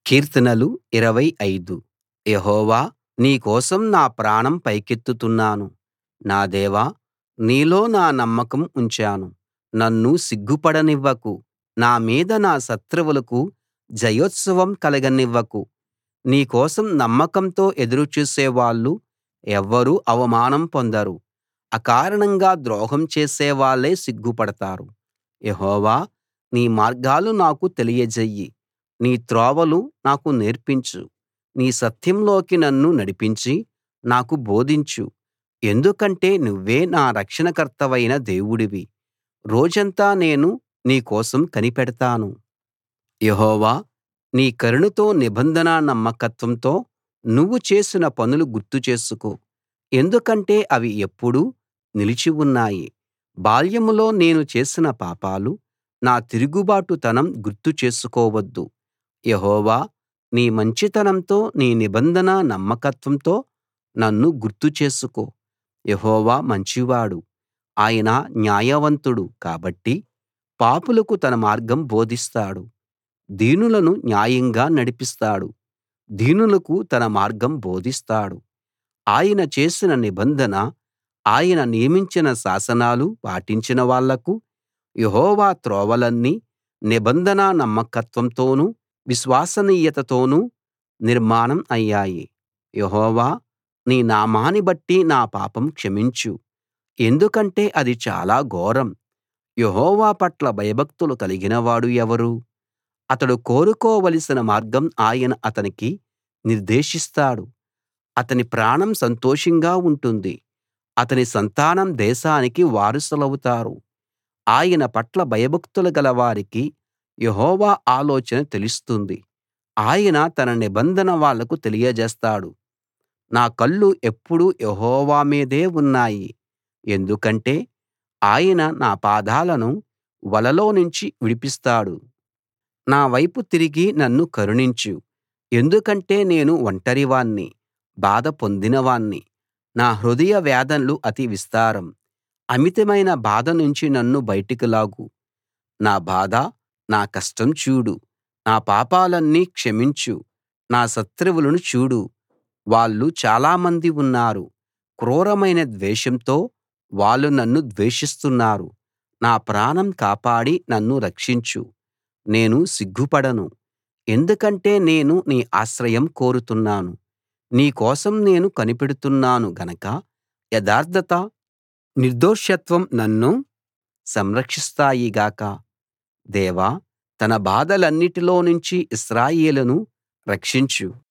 కీర్తనలు 25 యెహోవా నీ కోసం నా ప్రాణం పైకెత్తుతున్నాను నా దేవా నీలో నా నమ్మకం ఉంచాను నన్ను సిగ్గుపడనివ్వకు నా మీద నా శత్రువులకు జయోత్సాహం కలగనివ్వకు నీ కోసం నమ్మకంతో ఎదురు చూసేవాళ్ళు ఎవ్వరూ అవమానం పొందరు అకారణంగా ద్రోహం చేసేవాళ్ళే సిగ్గుపడతారు యెహోవా నీ మార్గాలు నాకు తెలియజెయ్యి నీ త్రోవలు నాకు నేర్పించు నీ సత్యంలోకి నన్ను నడిపించి నాకు బోధించు ఎందుకంటే నువ్వే నా రక్షణకర్తవైన దేవుడివి రోజంతా నేను నీ కోసం కనిపెడతాను యెహోవా నీ కరుణతో నిబంధన నమ్మకత్వంతో నువ్వు చేసిన పనులు గుర్తు చేసుకో ఎందుకంటే అవి ఎప్పుడూ నిలిచి ఉన్నాయి బాల్యంలో నేను చేసిన పాపాలు నా తిరుగుబాటుతనం గుర్తు చేసుకోవద్దు యెహోవా నీ మంచితనంతో నీ నిబంధన నమ్మకత్వంతో నన్ను గుర్తు చేసుకో యెహోవా మంచివాడు ఆయన న్యాయవంతుడు కాబట్టి పాపులకు తన మార్గం బోధిస్తాడు దీనులను న్యాయంగా నడిపిస్తాడు దీనులకు తన మార్గం బోధిస్తాడు ఆయన చేసిన నిబంధన ఆయన నియమించిన శాసనాలు పాటించిన వాళ్లకు యెహోవా త్రోవలన్నీ నిబంధన నమ్మకత్వంతోనూ విశ్వసనీయతతోనూ నిర్మాణం అయ్యాయి యెహోవా నీ నామాన్ని బట్టి నా పాపం క్షమించు ఎందుకంటే అది చాలా ఘోరం యెహోవా పట్ల భయభక్తులు కలిగినవాడు ఎవరు అతడు కోరుకోవలసిన మార్గం ఆయన అతనికి నిర్దేశిస్తాడు అతని ప్రాణం సంతోషంగా ఉంటుంది అతని సంతానం దేశానికి వారసులవుతారు ఆయన పట్ల భయభక్తులు గలవారికి యెహోవా ఆలోచన తెలుస్తుంది ఆయన తన నిబంధన వాళ్లకు తెలియజేస్తాడు నా కళ్ళు ఎప్పుడూ యెహోవా మీదే ఉన్నాయి ఎందుకంటే ఆయన నా పాదాలను వలలో నుంచి విడిపిస్తాడు నా వైపు తిరిగి నన్ను కరుణించు ఎందుకంటే నేను ఒంటరివాణ్ణి బాధ పొందినవాణ్ణి నా హృదయ వేదనలు అతి విస్తారం అమితమైన బాధ నుంచి నన్ను బయటికి లాగు నా బాధ నా కష్టం చూడు నా పాపాలన్నీ క్షమించు నా శత్రువులను చూడు వాళ్ళు చాలామంది ఉన్నారు క్రూరమైన ద్వేషంతో వాళ్ళు నన్ను ద్వేషిస్తున్నారు నా ప్రాణం కాపాడి నన్ను రక్షించు నేను సిగ్గుపడను ఎందుకంటే నేను నీ ఆశ్రయం కోరుతున్నాను నీ కోసం నేను కనిపెడుతున్నాను గనక యథార్థత నిర్దోషత్వం నన్ను సంరక్షిస్తాయి గాక దేవా తన బాధలన్నిటిలో నుంచి ఇశ్రాయేలును రక్షించు